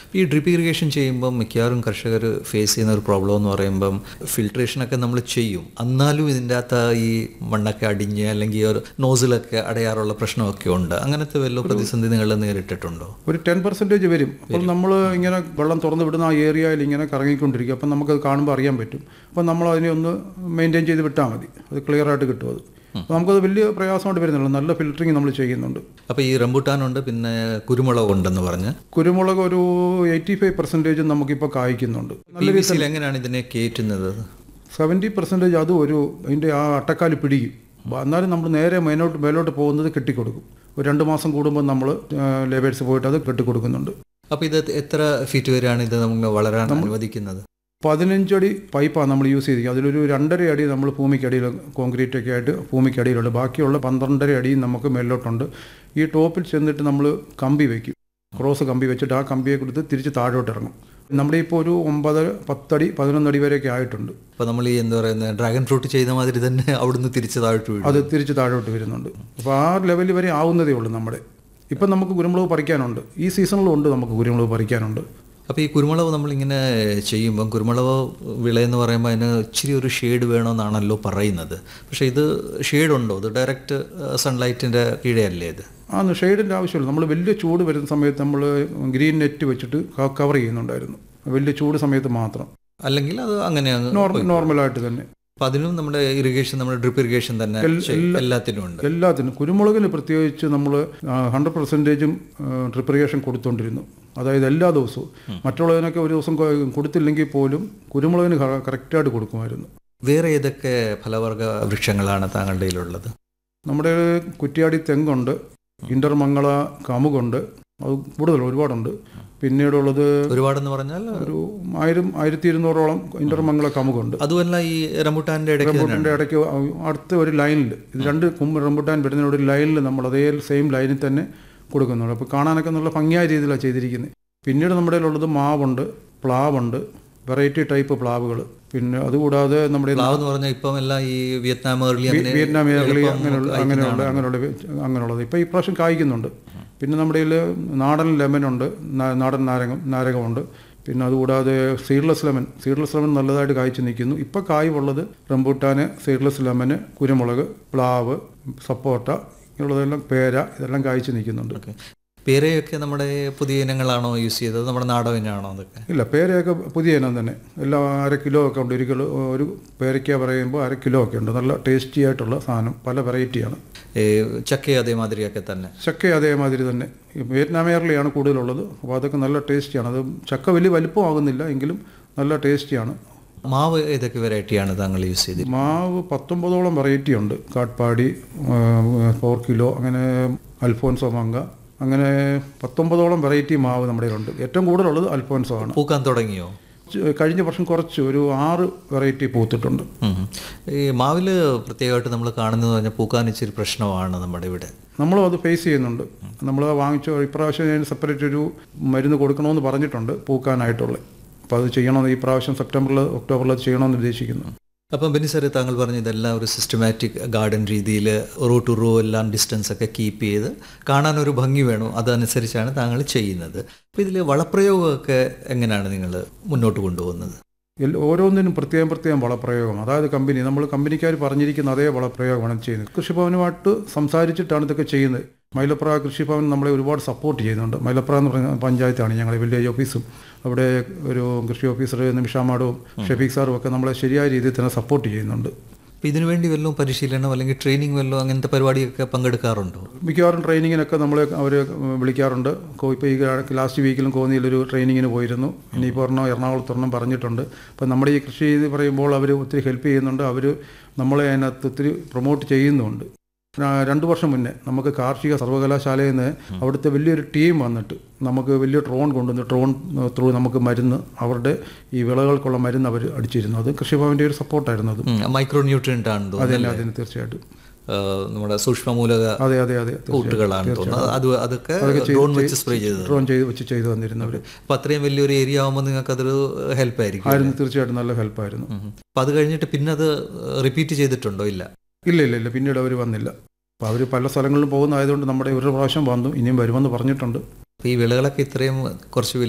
ഈ drip irrigation ചെയ്യുമ്പം മിക്കവാറും കർഷകർ ഫേസ് ചെയ്യുന്ന ഒരു പ്രോബ്ലം എന്ന് പറയുമ്പം ഫിൽട്രേഷനൊക്കെ നമ്മൾ ചെയ്യും എന്നാലും ഇതിൻ്റെ അകത്ത് ഈ മണ്ണൊക്കെ അടിഞ്ഞ് അല്ലെങ്കിൽ ഒരു നോസിലൊക്കെ അടയാറുള്ള പ്രശ്നമൊക്കെ ഉണ്ട് അങ്ങനത്തെ വല്ല പ്രതിസന്ധി നിങ്ങൾ നേരിട്ടിട്ടുണ്ടോ ഒരു ടെൻ പെർസെൻറ്റേജ് വരും അപ്പോൾ നമ്മൾ ഇങ്ങനെ വെള്ളം തുറന്ന് വിടുന്ന ആ ഏരിയയിൽ ഇങ്ങനെ കറങ്ങിക്കൊണ്ടിരിക്കും അപ്പം നമുക്കത് കാണുമ്പോൾ അറിയാൻ പറ്റും അപ്പം നമ്മൾ അതിനെ ഒന്ന് മെയിൻറ്റെയിൻ ചെയ്ത് വിട്ടാൽ മതി അത് ക്ലിയർ ആയിട്ട് കിട്ടും അത് അപ്പോൾ നമുക്കത് വലിയ പ്രയാസമായിട്ട് വരുന്നില്ല നല്ല ഫിൽറ്ററിങ് നമ്മൾ ചെയ്യുന്നുണ്ട് അപ്പോൾ ഈ റംബുട്ടാനുണ്ട് പിന്നെ കുരുമുളക് ഉണ്ടെന്ന് പറഞ്ഞ് കുരുമുളക് ഒരു എയ്റ്റി ഫൈവ് പെർസെൻറ്റേജ് നമുക്കിപ്പോൾ കായ്ക്കുന്നുണ്ട് പി വി സിയിൽ എങ്ങനെയാണ് ഇതിനെ കയറ്റുന്നത് സെവൻറ്റി പെർസെൻറ്റേജ് അതും ഒരു അതിൻ്റെ ആ അട്ടക്കാല് പിടിക്കും ബ- എന്നാലും നമ്മൾ നേരെ മേലോട്ട് മേലോട്ട് പോകുന്നത് കെട്ടിക്കൊടുക്കും ഒരു രണ്ട് മാസം കൂടുമ്പോൾ നമ്മൾ ലേബേഴ്സ് പോയിട്ട് അത് കെട്ടിക്കൊടുക്കുന്നുണ്ട് അപ്പോൾ ഇത് എത്ര ഫീറ്റ് വരെയാണ് ഇത് നമുക്ക് വളരാൻ അനുവദിക്കുന്നത് പതിനഞ്ചടി പൈപ്പാണ് നമ്മൾ യൂസ് ചെയ്തിരിക്കുന്നത് അതിലൊരു രണ്ടര അടി നമ്മൾ ഭൂമിക്കടിയിൽ കോൺക്രീറ്റ് ഒക്കെ ആയിട്ട് ഭൂമിക്കടിയിലുണ്ട് ബാക്കിയുള്ള പന്ത്രണ്ടര അടിയും നമുക്ക് മേലോട്ടുണ്ട് ഈ ടോപ്പിൽ ചെന്നിട്ട് നമ്മൾ കമ്പി വയ്ക്കും ക്രോസ് കമ്പി വെച്ചിട്ട് ആ കമ്പിയെ കൊടുത്ത് തിരിച്ച് താഴോട്ട് ഇറങ്ങും നമ്മുടെ ഇപ്പോൾ ഒരു ഒമ്പത് പത്തടി പതിനൊന്നടി വരെയൊക്കെ ആയിട്ടുണ്ട് അപ്പോൾ നമ്മൾ ഈ എന്താ പറയുന്നത് ഡ്രാഗൺ ഫ്രൂട്ട് ചെയ്ത മാതിരി തന്നെ അവിടുന്ന് തിരിച്ച് താഴോട്ട് വീഴും അത് തിരിച്ച് താഴോട്ട് വരുന്നുണ്ട് അപ്പോൾ ആ ലെവൽ വരെ ആവുന്നതേ ഉള്ളൂ നമ്മുടെ ഇപ്പം നമുക്ക് കുരുമുളക് പറിക്കാനുണ്ട് ഈ സീസണിലും ഉണ്ട് നമുക്ക് കുരുമുളക് പറിക്കാനുണ്ട് അപ്പോൾ ഈ കുരുമുളക് നമ്മളിങ്ങനെ ചെയ്യുമ്പം കുരുമുളക് വിളയെന്ന് പറയുമ്പോൾ അതിന് ഇച്ചിരി ഒരു ഷെയ്ഡ് വേണമെന്നാണല്ലോ പറയുന്നത് പക്ഷേ ഇത് ഷെയ്ഡുണ്ടോ ഇത് ഡയറക്റ്റ് സൺലൈറ്റിൻ്റെ കീഴെയല്ലേ ഇത് ആ ഷെയ്ഡിൻ്റെ ആവശ്യമില്ല നമ്മൾ വലിയ ചൂട് വരുന്ന സമയത്ത് നമ്മൾ ഗ്രീൻ നെറ്റ് വെച്ചിട്ട് കവർ ചെയ്യുന്നുണ്ടായിരുന്നു വലിയ ചൂട് സമയത്ത് മാത്രം അല്ലെങ്കിൽ അത് അങ്ങനെ അങ്ങ് നോർമൽ നോർമലായിട്ട് തന്നെ അപ്പം അതിനും നമ്മുടെ ഇറിഗേഷൻ നമ്മുടെ ഡ്രിപ്പ് ഇറിഗേഷൻ തന്നെ ചെയ്യും. എല്ലാത്തിനും ഉണ്ട് എല്ലാത്തിനും കുരുമുളകിന് പ്രത്യേകിച്ച് നമ്മൾ ഹൺഡ്രഡ് പെർസെൻറ്റേജും ട്രിപ്രിഗേഷൻ കൊടുത്തുകൊണ്ടിരുന്നു അതായത് എല്ലാ ദിവസവും മറ്റുള്ളതിനൊക്കെ ഒരു ദിവസം കൊ- കൊടുത്തില്ലെങ്കിൽ പോലും കുരുമുളകിന് ക- കറക്റ്റായിട്ട് കൊടുക്കുമായിരുന്നു വേറെ ഏതൊക്കെ ഫലവർഗ വൃക്ഷങ്ങളാണ് താങ്കളുടെ കയ്യിലുള്ളത് നമ്മുടെ കുറ്റിയാടി തെങ്ങുണ്ട് ഇന്റർമംഗള കമുകുണ്ട് അത് കൂടുതൽ ഒരുപാടുണ്ട് പിന്നീടുള്ളത് ഒരുപാടെന്ന് പറഞ്ഞാൽ ഒരു ആയിരം ആയിരത്തി ഇരുന്നൂറോളം ഇന്റർമംഗള കമുകുണ്ട് അതുമല്ല ഈ റംബുട്ടാൻ്റെ ഇടയ്ക്ക് തന്നെയാണ് റംബുട്ടാൻ്റെ ഇടയ്ക്ക് അടുത്ത ഒരു ലൈനിൽ ഇത് രണ്ട് കുമ്പ് റംബുട്ടാൻ വരുന്ന ഒരു ലൈനിൽ നമ്മൾ അതേ സെയിം ലൈനിൽ തന്നെ കൊടുക്കുന്നുണ്ട് അപ്പോൾ കാണാനൊക്കെ നല്ല ഭംഗിയായ രീതിയിലാണ് ചെയ്തിരിക്കുന്നത് പിന്നീട് നമ്മുടെ കയ്യിലുള്ളത് മാവുണ്ട് പ്ലാവുണ്ട് വെറൈറ്റി ടൈപ്പ് പ്ലാവുകൾ പിന്നെ അതുകൂടാതെ നമ്മുടെ പ്ലാവ് എന്ന് പറഞ്ഞാൽ ഇപ്പം എല്ലാം ഈ വിയറ്റ്നാം ഏർലി അങ്ങനെ വിയറ്റ്നാം ഏർലി എളുപ്പം അങ്ങനെയുള്ള അങ്ങനെയുള്ള അങ്ങനെയുള്ള അങ്ങനെയുള്ളത് ഇപ്പോൾ ഈ പ്രാവശ്യം കായ്ക്കുന്നുണ്ട് പിന്നെ നമ്മുടെ കയ്യിൽ നാടൻ ലെമനുണ്ട് നാ- നാടൻ നാരകം നാരകമുണ്ട് പിന്നെ അതുകൂടാതെ സീഡ്ലെസ് ലെമൺ സീഡ്ലെസ് ലെമൺ നല്ലതായിട്ട് കായ്ച്ചു നിൽക്കുന്നു ഇപ്പോൾ കായുള്ളത് റംബൂട്ടാന് സീഡ്ലെസ് ലെമന് കുരുമുളക് പ്ലാവ് സപ്പോട്ട ഇങ്ങനെയുള്ളതെല്ലാം പേര ഇതെല്ലാം കായ്ച്ചു നിൽക്കുന്നുണ്ട് ഓക്കെ പേരയൊക്കെ നമ്മുടെ പുതിയ ഇനങ്ങളാണോ യൂസ് ചെയ്തത് നമ്മുടെ നാടൻ ഇനമാണോ അതൊക്കെ ഇല്ല പേരയൊക്കെ പുതിയ ഇനം തന്നെ എല്ലാം അര കിലോ ഒക്കെ ഉണ്ട് ഒരു കിലോ ഒരു പേരയ്ക്ക പറയുമ്പോൾ അര കിലോ ഒക്കെ ഉണ്ട് നല്ല ടേസ്റ്റി ആയിട്ടുള്ള സാധനം പല വെറൈറ്റിയാണ് ഈ ചക്ക അതേമാതിരിയൊക്കെ തന്നെ ചക്ക അതേമാതിരി തന്നെ ഈ വിയറ്റ്നാം എയർലിയാണ് കൂടുതലുള്ളത് അപ്പോൾ അതൊക്കെ നല്ല ടേസ്റ്റിയാണ് അത് ചക്ക വലിയ വലിപ്പമാകുന്നില്ല എങ്കിലും നല്ല ടേസ്റ്റിയാണ് മാവ് ഏതൊക്കെ വെറൈറ്റിയാണ് താങ്കൾ യൂസ് ചെയ്തത് മാവ് പത്തൊമ്പതോളം വെറൈറ്റി ഉണ്ട് കാട്ട്പാടി ഫോർ കിലോ അങ്ങനെ അൽഫോൻസോ മങ്ക അങ്ങനെ പത്തൊമ്പതോളം വെറൈറ്റി മാവ് നമ്മുടെ കയ്യിലുണ്ട് ഏറ്റവും കൂടുതലുള്ളത് അൽഫോൻസോ ആണ് പൂക്കാൻ തുടങ്ങിയോ ച്- കഴിഞ്ഞ വർഷം കുറച്ച് ഒരു ആറ് വെറൈറ്റി പൂത്തിട്ടുണ്ട് ഉം. ഈ മാവിൽ പ്രത്യേകമായിട്ട് നമ്മൾ കാണുന്നത് പറഞ്ഞാൽ പൂക്കാൻ ഇച്ചിരി പ്രശ്നമാണ് നമ്മുടെ ഇവിടെ നമ്മളും അത് ഫേസ് ചെയ്യുന്നുണ്ട് നമ്മൾ വാങ്ങിച്ച ഇപ്രാവശ്യം ഞാൻ സെപ്പറേറ്റ് ഒരു മരുന്ന് കൊടുക്കണമെന്ന് പറഞ്ഞിട്ടുണ്ട് പൂക്കാനായിട്ടുള്ള അപ്പോൾ അത് ചെയ്യണമെന്ന് ഈ പ്രാവശ്യം സെപ്റ്റംബറിൽ ഒക്ടോബറിൽ അത് ചെയ്യണമെന്ന് ഉദ്ദേശിക്കുന്നു അപ്പം ബെന്നി സാറ് താങ്കൾ പറഞ്ഞു ഇതെല്ലാം ഒരു സിസ്റ്റമാറ്റിക് ഗാർഡൻ രീതിയിൽ റോ ടു റോ എല്ലാം ഡിസ്റ്റൻസ് ഒക്കെ കീപ്പ് ചെയ്ത് കാണാൻ ഒരു ഭംഗി വേണം അതനുസരിച്ചാണ് താങ്കൾ ചെയ്യുന്നത് അപ്പോൾ ഇതിൽ വളപ്രയോഗമൊക്കെ എങ്ങനെയാണ് നിങ്ങൾ മുന്നോട്ട് കൊണ്ടുപോകുന്നത് എൽ- ഓരോന്നിനും പ്രത്യേകം പ്രത്യേകം വളപ്രയോഗം അതായത് കമ്പനി നമ്മൾ കമ്പനിക്കാർ പറഞ്ഞിരിക്കുന്ന അതേ വളപ്രയോഗമാണ് ചെയ്യുന്നത് കൃഷിഭവനുമായിട്ട് സംസാരിച്ചിട്ടാണ് ഇതൊക്കെ ചെയ്യുന്നത് മൈലപ്ര കൃഷിഭവൻ നമ്മളെ ഒരുപാട് സപ്പോർട്ട് ചെയ്യുന്നുണ്ട് മൈലപ്ര എന്ന് പറഞ്ഞ പഞ്ചായത്താണ് ഞങ്ങളുടെ വില്ലേജ് ഓഫീസും അവിടെ ഒരു കൃഷി ഓഫീസർ നിമിഷാമാടും ഷെഫീഖ് സാറും ഒക്കെ നമ്മളെ ശരിയായ രീതിയിൽ തന്നെ സപ്പോർട്ട് ചെയ്യുന്നുണ്ട് അപ്പോൾ ഇതിനു വേണ്ടി വല്ലതും പരിശീലനം അല്ലെങ്കിൽ ട്രെയിനിങ് വല്ലതും അങ്ങനത്തെ പരിപാടിയൊക്കെ പങ്കെടുക്കാറുണ്ടോ മിക്കവാറും ട്രെയിനിങ്ങിനൊക്കെ നമ്മളെ അവർ വിളിക്കാറുണ്ട് കോ- ഇപ്പോൾ ഈ ലാസ്റ്റ് വീക്കിലും കോന്നിയിലൊരു ട്രെയിനിങ്ങിന് പോയിരുന്നു ഇനിയിപ്പോൾ ഒരെണ്ണം എറണാകുളത്ത് ഒരെണ്ണം പറഞ്ഞിട്ടുണ്ട് അപ്പോൾ നമ്മുടെ ഈ കൃഷി ഇത് പറയുമ്പോൾ അവർ ഒത്തിരി ഹെൽപ്പ് ചെയ്യുന്നുണ്ട് അവർ നമ്മളെ അതിനകത്ത് ഒത്തിരി പ്രൊമോട്ട് ചെയ്യുന്നുമുണ്ട് ആ, രണ്ട് വർഷം മുന്നേ നമുക്ക് കാർഷിക സർവകലാശാലയിൽ നിന്ന് അവിടുത്തെ വലിയൊരു ടീം വന്നിട്ട് നമുക്ക് വലിയ ഡ്രോൺ കൊണ്ടുവന്ന് ഡ്രോൺ ത്രൂ നമുക്ക് മരുന്ന് അവരുടെ ഈ വിളകൾക്കുള്ള മരുന്ന് അവർ അടിച്ചിരുന്നു അത് കൃഷിഭവൻ്റെ ഒരു സപ്പോർട്ടായിരുന്നു അത് മൈക്രോ ന്യൂട്രിയൻ്റ് ആണെന്ന് തോന്നുന്നു അതിന് അതിന് തീർച്ചയായിട്ടും ആ, നമ്മുടെ സൂക്ഷ്മമൂലക അതെ അതെ അതെ തീർച്ചയായും. കൂട്ടുകളാണ് തോന്നുന്നത് അത് അതൊക്കെ ഡ്രോൺ വെച്ച് സ്പ്രേ ചെയ്തത് ഡ്രോൺ ചെയ്ത് വെച്ച് ചെയ്തു വന്നിരുന്നവർ അപ്പം അത്രയും വലിയൊരു ഏരിയ ആകുമ്പോൾ നിങ്ങൾക്ക് അതൊരു ഹെൽപ്പ് ആയിരിക്കും ആയിരുന്നു തീർച്ചയായിട്ടും നല്ല ഹെൽപ്പായിരുന്നു അപ്പം അത് കഴിഞ്ഞിട്ട് പിന്നെ അത് റിപ്പീറ്റ് ചെയ്തിട്ടുണ്ടോ ഇല്ല ഇല്ല ഇല്ല ഇല്ല പിന്നീട് അവർ വന്നില്ല അപ്പോൾ അവർ പല സ്ഥലങ്ങളിലും പോകുന്നതായതുകൊണ്ട് നമ്മുടെ ഒരു പ്രാവശ്യം വന്നു ഇനിയും വരുമെന്ന് പറഞ്ഞിട്ടുണ്ട് അപ്പോൾ ഈ വിളകളൊക്കെ ഇത്രയും കുറച്ച്